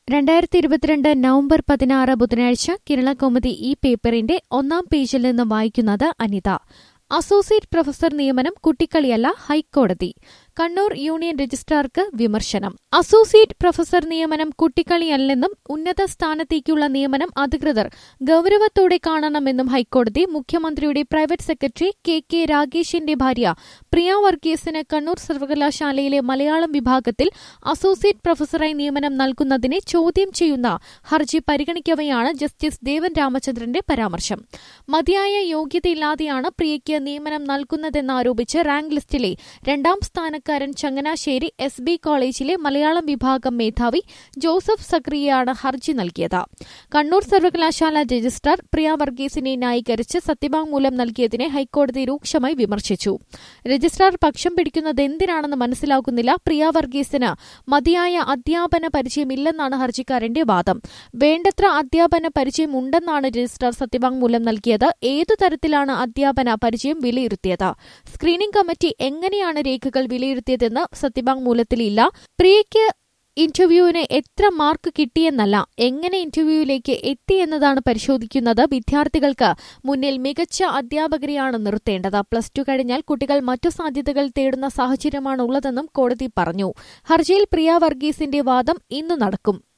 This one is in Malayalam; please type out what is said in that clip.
രണ്ടായിരത്തി ഇരുപത്തിരണ്ട് നവംബർ പതിനാറ് ബുധനാഴ്ച കേരള കൗമുദി ഈ പേപ്പറിന്റെ ഒന്നാം പേജിൽ നിന്ന് വായിക്കുന്നത് അനിത അസോസിയേറ്റ് പ്രൊഫസർ നിയമനം കുട്ടിക്കളിയല്ല ഹൈക്കോടതി കണ്ണൂർ യൂണിയൻ രജിസ്ട്രാർക്ക് വിമർശനം അസോസിയേറ്റ് പ്രൊഫസർ നിയമനം കുട്ടിക്കളിയല്ലെന്നും ഉന്നത സ്ഥാനത്തേക്കുള്ള നിയമനം അധികൃതർ ഗൌരവത്തോടെ കാണണമെന്നും ഹൈക്കോടതി മുഖ്യമന്ത്രിയുടെ പ്രൈവറ്റ് സെക്രട്ടറി കെ കെ രാഗേഷിന്റെ ഭാര്യ പ്രിയ വർഗീസിന് കണ്ണൂർ സർവകലാശാലയിലെ മലയാളം വിഭാഗത്തിൽ അസോസിയേറ്റ് പ്രൊഫസറായി നിയമനം നൽകുന്നതിനെ ചോദ്യം ചെയ്യുന്ന ഹർജി പരിഗണിക്കവെയാണ് ജസ്റ്റിസ് ദേവൻ രാമചന്ദ്രന്റെ പരാമർശം മതിയായ യോഗ്യതയില്ലാതെയാണ് പ്രിയയ്ക്ക് നിയമനം നൽകുന്നതെന്നാരോപിച്ച് റാങ്ക് ലിസ്റ്റിലെ രണ്ടാം സ്ഥാനക്കാരൻ ചങ്ങനാശ്ശേരി എസ് ബി കോളേജിലെ മലയാളം വിഭാഗം മേധാവി ജോസഫ് സക്രിയയാണ് ഹർജി നൽകിയത് കണ്ണൂർ സർവകലാശാല രജിസ്ട്രാർ പ്രിയ വർഗീസിനെ ന്യായീകരിച്ച് സത്യവാങ്മൂലം നൽകിയതിനെ ഹൈക്കോടതി രൂക്ഷമായി വിമർശിച്ചു രജിസ്ട്രാർ പക്ഷം പിടിക്കുന്നത് എന്തിനാണെന്ന് മനസ്സിലാകുന്നില്ല പ്രിയ വർഗീസിന് മതിയായ അധ്യാപന പരിചയമില്ലെന്നാണ് ഹർജിക്കാരന്റെ വാദം വേണ്ടത്ര അധ്യാപന പരിചയം ഉണ്ടെന്നാണ് രജിസ്ട്രാർ സത്യവാങ്മൂലം നൽകിയത് ഏതു തരത്തിലാണ് അധ്യാപന പരിചയം വിലയിരുത്തിയത് സ്ക്രീനിംഗ് കമ്മിറ്റി എങ്ങനെയാണ് രേഖകൾ വിലയിരുത്തിയതെന്ന് സത്യവാങ്മൂലത്തിലില്ല പ്രിയയ്ക്ക് ഇന്റർവ്യൂവിന് എത്ര മാർക്ക് കിട്ടിയെന്നല്ല എങ്ങനെ ഇന്റർവ്യൂവിലേക്ക് എത്തിയെന്നതാണ് പരിശോധിക്കുന്നത് വിദ്യാർത്ഥികൾക്ക് മുന്നിൽ മികച്ച അധ്യാപകരെയാണ് നിർത്തേണ്ടത് പ്ലസ് ടു കഴിഞ്ഞാൽ കുട്ടികൾ മറ്റു സാധ്യതകൾ തേടുന്ന സാഹചര്യമാണ് ഉള്ളതെന്നും കോടതി പറഞ്ഞു ഹർജിയിൽ പ്രിയ വർഗീസിന്റെ വാദം ഇന്നു നടക്കും